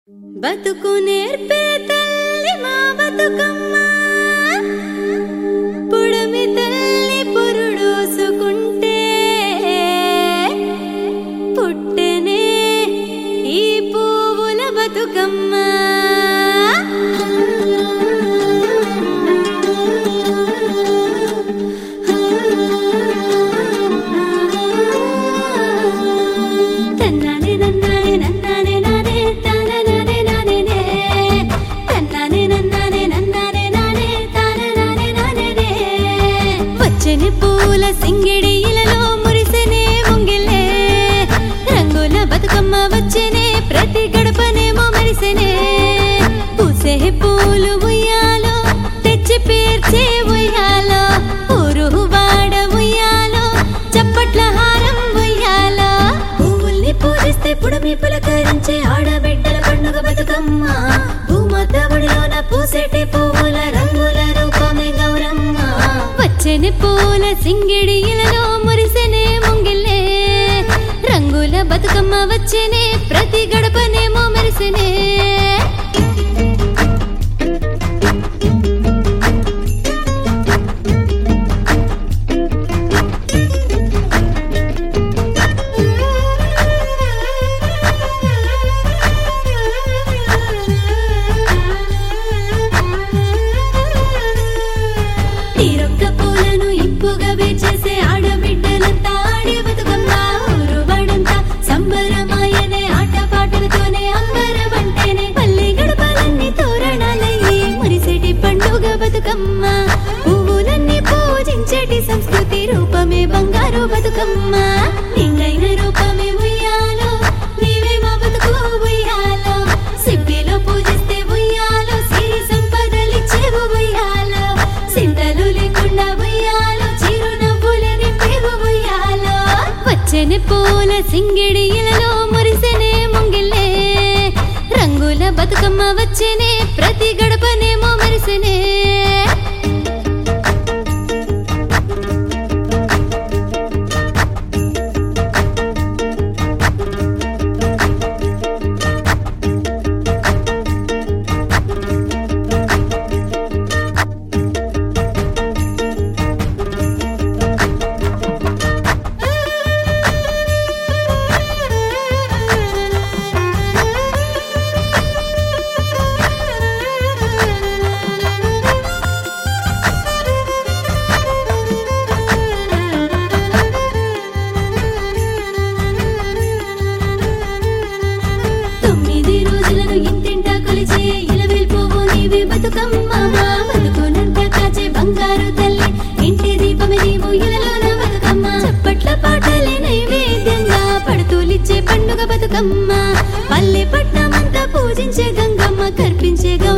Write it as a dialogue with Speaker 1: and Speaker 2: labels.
Speaker 1: బతుకు నేర్పే తల్లి మా బతుకమ్మ పుడమి తల్లి పురుడోసుకుంటే పుట్టెనే ఈ పువ్వుల బతుకమ్మ తన్నానే నన్నానే నన్నానే నానే తాననానే నానేనే తన్నానే నన్నానే నన్నానే నానే తాననానే నానేనే వచ్చెని పూల సింగిడి ఇలలో మురిసెనే ముంగిలే రంగుల బతుకమ్మ వచ్చెనే ప్రతి గడపనేమో మరిసెనే పూసే పూలు ఉయ్యాలో తెచ్చి పేర్చే ఉయ్యాలో ఊరు వాడ ఉయ్యాలో చప్పట్ల హారం ఉయ్యాలో పువ్వుల్ని పూజిస్తే పుడమి పులకరించే ఆడబిడ్డల పండుగ బతుకమ్మ భూమాత ఒడిలోన పూసేటి పువ్వుల రంగుల రూపమే గౌరమ్మ వచ్చెని పూల సింగిడి ఇలలో మురిసెనే ముంగిల్లే రంగుల బతుకమ్మ వచ్చెనే ప్రతి గడపనేమో మెరిసెనే తీరొక్క పూలను ఇంపుగా వేచేసే ఆడబిడ్డలంతా ఆడే బతుకమ్మ ఊరు వాడంతా సంబరమాయనే ఆట పాటలతోనే అంబరమంటేనే పల్లె గడపలన్నీ తోరణాలయ్యి మురిసేటి పండుగ బతుకమ్మ పువ్వులన్నీ పూజించేటి సంస్కృతి రూపమే బంగారు బతుకమ్మ నిండైన రూపమే ఉయ్యాలో నీవే మా బతుకు ఉయ్యాలో సిబ్బిలో పూజిస్తే ఉయ్యాలో సిరి సంపదలిచ్చేవు ఉయ్యాలో సింతలు లేకుండా ఉయ్యాలో చిరునవ్వులే నింపేవు ఉయ్యాలో వచ్చెని పూల సింగిడి ఇలలో మురిసెనే ముంగిల్లే రంగుల బతుకమ్మ వచ్చెనే ప్రతి గడపనేమో మెరిసెనే తొమ్మిది రోజులను ఇంటింటా కొలిచే ఇలవేల్ పువ్వు నీవే బతుకమ్మ బతుకునంత కాచే బంగారు తల్లి ఇంటి దీపమే నీవు ఇలలోన బతుకమ్మ చప్పట్ల పాటలే నైవేద్యంగా పడుతూలిచ్చే పండుగ బతుకమ్మ పల్లె పట్నమంతా పూజించే గంగమ్మ కర్పించే గౌ